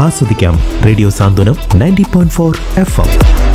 ആസ്വദിക്കാം radio Santhwanam ninety point four F M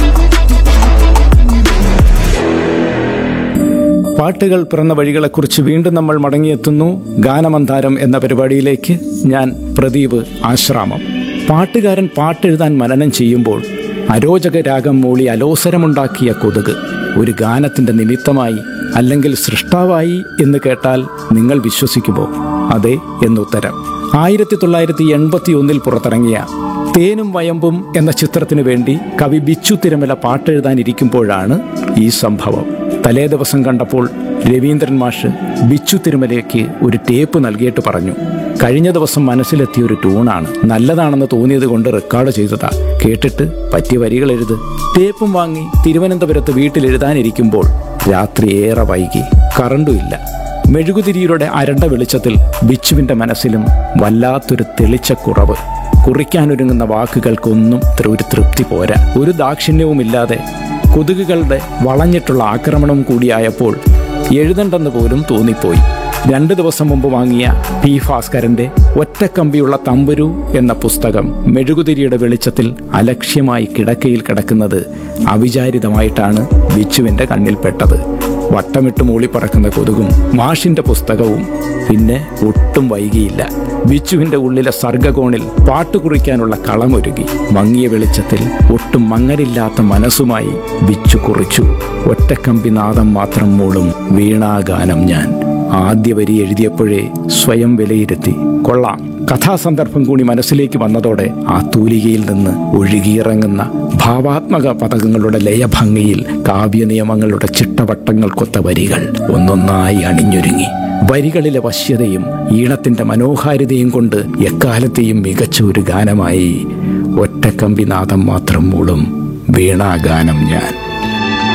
പാട്ടുകൾ പിറന്ന വഴികളെക്കുറിച്ച് വീണ്ടും നമ്മൾ മടങ്ങിയെത്തുന്നു ഗാനമന്താരം എന്ന പരിപാടിയിലേക്ക് ഞാൻ പ്രദീപ് ആശ്രാമം പാട്ടുകാരൻ പാട്ടെഴുതാൻ മനനം ചെയ്യുമ്പോൾ അരോചക രാഗം മൂളി അലോസരമുണ്ടാക്കിയ കൊതുക് ഒരു ഗാനത്തിന്റെ നിമിത്തമായി അല്ലെങ്കിൽ സൃഷ്ടാവായി എന്ന് കേട്ടാൽ നിങ്ങൾ വിശ്വസിക്കുമോ അതെ എന്നുത്തരം ആയിരത്തി തൊള്ളായിരത്തി എൺപത്തി ഒന്നിൽ പുറത്തിറങ്ങിയ തേനും വയമ്പും എന്ന ചിത്രത്തിനു വേണ്ടി കവി ബിച്ചു തിരുമല പാട്ടെഴുതാനിരിക്കുമ്പോഴാണ് ഈ സംഭവം തലേ ദിവസം കണ്ടപ്പോൾ രവീന്ദ്രൻ മാഷ് ബിച്ചു തിരുമലയ്ക്ക് ഒരു ടേപ്പ് നൽകിയിട്ട് പറഞ്ഞു കഴിഞ്ഞ ദിവസം മനസ്സിലെത്തിയ ഒരു ട്യൂണാണ് നല്ലതാണെന്ന് തോന്നിയത് കൊണ്ട് റെക്കോർഡ് ചെയ്തതാ കേട്ടിട്ട് പറ്റിയ വരികൾ എഴുത് ടേപ്പും വാങ്ങി തിരുവനന്തപുരത്ത് വീട്ടിൽ എഴുതാനിരിക്കുമ്പോൾ രാത്രി ഏറെ വൈകി കറണ്ടും ഇല്ല മെഴുകുതിരിയുടെ അരണ്ട വെളിച്ചത്തിൽ ബിച്ചുവിന്റെ മനസ്സിലും വല്ലാത്തൊരു തെളിച്ചക്കുറവ് കുറിക്കാനൊരുങ്ങുന്ന വാക്കുകൾക്കൊന്നും ത്ര- ഒരു തൃപ്തി പോരാ ഒരു ദാക്ഷിണ്യവുമില്ലാതെ കൊതുകുകളുടെ വളഞ്ഞിട്ടുള്ള ആക്രമണം കൂടിയായപ്പോൾ എഴുതണ്ടെന്ന് പോലും തോന്നിപ്പോയി രണ്ട് ദിവസം മുമ്പ് വാങ്ങിയ പി ഭാസ്കരന്റെ ഒറ്റക്കമ്പിയുള്ള തമ്പുരു എന്ന പുസ്തകം മെഴുകുതിരിയുടെ വെളിച്ചത്തിൽ അലക്ഷ്യമായി കിടക്കയിൽ കിടക്കുന്നത് അവിചാരിതമായിട്ടാണ് ബിച്ചുവിന്റെ കണ്ണിൽപ്പെട്ടത് വട്ടമിട്ട് മൂളിപ്പറക്കുന്ന കൊതുകും മാഷിന്റെ പുസ്തകവും പിന്നെ ഒട്ടും വൈകിയില്ല ബിച്ചുവിന്റെ ഉള്ളിലെ സർഗകോണിൽ പാട്ടുകുറിക്കാനുള്ള കളമൊരുങ്ങി മങ്ങിയ വെളിച്ചത്തിൽ ഒട്ടും മങ്ങലില്ലാത്ത മനസ്സുമായി ബിച്ചു കുറിച്ചു ഒറ്റക്കമ്പി നാദം മാത്രം മൂളും വീണാഗാനം ഞാൻ ആദ്യ വരി എഴുതിയപ്പോഴേ സ്വയം വിലയിരുത്തി കൊള്ളാം കഥാസന്ദർഭം കൂടി മനസ്സിലേക്ക് വന്നതോടെ ആ തൂലികയിൽ നിന്ന് ഒഴുകിയിറങ്ങുന്ന ഭാവാത്മക പദകങ്ങളുടെ ലയഭംഗിയിൽ കാവ്യനിയമങ്ങളുടെ ചിട്ടവട്ടങ്ങൾക്കൊത്ത വരികൾ ഒന്നൊന്നായി അണിഞ്ഞൊരുങ്ങി വരികളിലെ വശ്യതയും ഈണത്തിന്റെ മനോഹാരിതയും കൊണ്ട് എക്കാലത്തെയും മികച്ച ഒരു ഗാനമായി ഒറ്റക്കമ്പി നാദം മാത്രം മൂളും വീണാഗാനം ഞാൻ